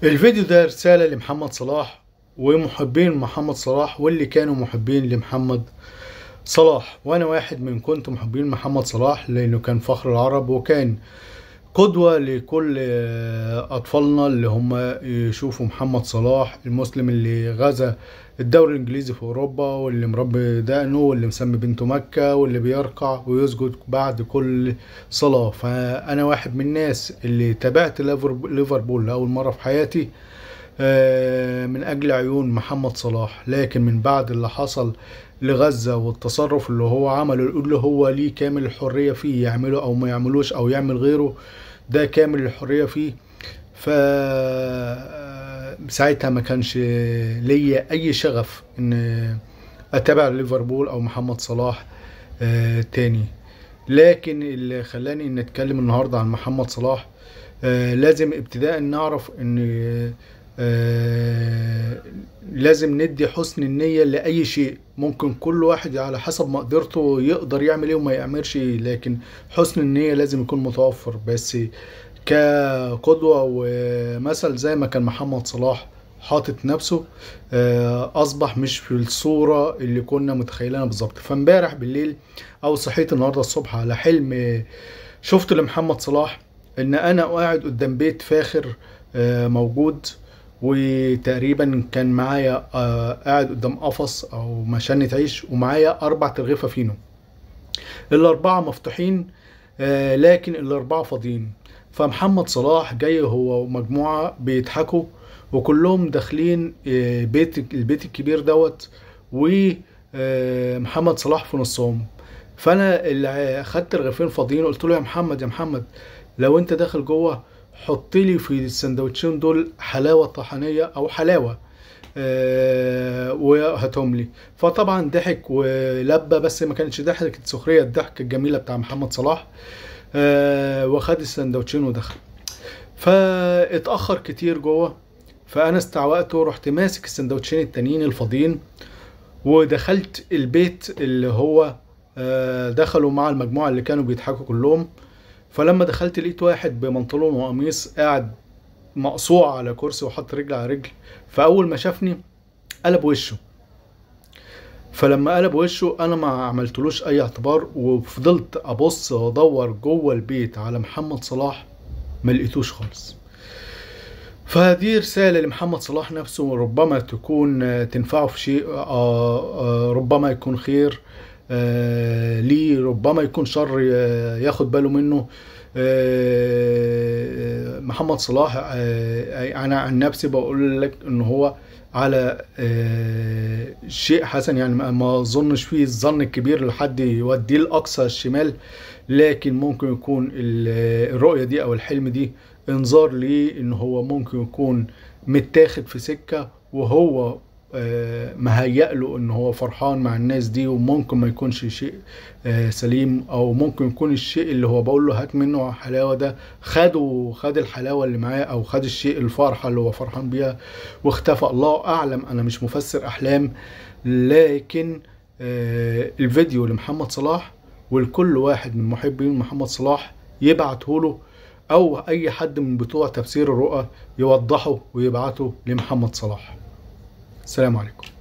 الفيديو ده رسالة لمحمد صلاح ومحبين محمد صلاح واللي كانوا محبين لمحمد صلاح وانا واحد من كنت محبين محمد صلاح لانه كان فخر العرب وكان قدوة لكل أطفالنا اللي هم يشوفوا محمد صلاح المسلم اللي غزا الدوري الإنجليزي في أوروبا واللي مربي دقنه واللي مسمي بنته مكة واللي بيركع ويسجد بعد كل صلاة فأنا واحد من الناس اللي تابعت ليفربول لأول مرة في حياتي من أجل عيون محمد صلاح لكن من بعد اللي حصل لغزة والتصرف اللي هو عمله اللي هو ليه كامل الحرية فيه يعمله أو ما يعملوش أو يعمل غيره ده كامل الحرية فيه ف ساعتها ما كانش ليا أي شغف إن أتابع ليفربول أو محمد صلاح تاني لكن اللي خلاني نتكلم النهارده عن محمد صلاح لازم ابتداء نعرف ان آه لازم ندي حسن النية لأي شيء ممكن كل واحد على حسب مقدرته يقدر يعمل ايه وما يعملش لكن حسن النية لازم يكون متوفر بس كقدوة ومثل زي ما كان محمد صلاح حاطط نفسه آه اصبح مش في الصورة اللي كنا متخيلينها بالظبط فامبارح بالليل او صحيت النهاردة الصبح على حلم شفت لمحمد صلاح ان انا قاعد قدام بيت فاخر آه موجود وتقريبا كان معايا آه قاعد قدام قفص او مشانة عيش ومعايا اربع ترغيفه فينو الاربعه مفتوحين آه لكن الاربعه فاضيين فمحمد صلاح جاي هو ومجموعه بيضحكوا وكلهم داخلين آه بيت البيت الكبير دوت ومحمد صلاح في نصهم فانا اللي خدت رغيفين فاضيين قلت له يا محمد يا محمد لو انت داخل جوه حط لي في السندوتشين دول حلاوه طحينيه او حلاوه أه وهاتهم لي فطبعا ضحك ولبى بس ما كانتش ضحكه سخريه الضحكه الجميله بتاع محمد صلاح أه وخد السندوتشين ودخل فاتاخر كتير جوه فانا استعوقته ورحت ماسك السندوتشين التانيين الفاضيين ودخلت البيت اللي هو أه دخلوا مع المجموعه اللي كانوا بيضحكوا كلهم فلما دخلت لقيت واحد بمنطلون وقميص قاعد مقصوع على كرسي وحط رجل على رجل فاول ما شافني قلب وشه فلما قلب وشه انا ما عملتلوش اي اعتبار وفضلت ابص وادور جوه البيت على محمد صلاح ما لقيتوش خالص فدي رسالة لمحمد صلاح نفسه ربما تكون تنفعه في شيء ربما يكون خير آه ليه ربما يكون شر ياخد باله منه آه محمد صلاح آه انا عن نفسي بقول لك ان هو على شيء حسن يعني ما اظنش فيه الظن الكبير لحد يوديه لاقصى الشمال لكن ممكن يكون الرؤيه دي او الحلم دي انذار ليه ان هو ممكن يكون متاخد في سكه وهو مهيأ له ان هو فرحان مع الناس دي وممكن ما يكونش شيء سليم او ممكن يكون الشيء اللي هو بقول له هات منه حلاوه ده خده خد الحلاوه اللي معاه او خد الشيء الفرحه اللي هو فرحان بيها واختفى الله اعلم انا مش مفسر احلام لكن الفيديو لمحمد صلاح ولكل واحد من محبين محمد صلاح يبعته له او اي حد من بتوع تفسير الرؤى يوضحه ويبعته لمحمد صلاح السلام عليكم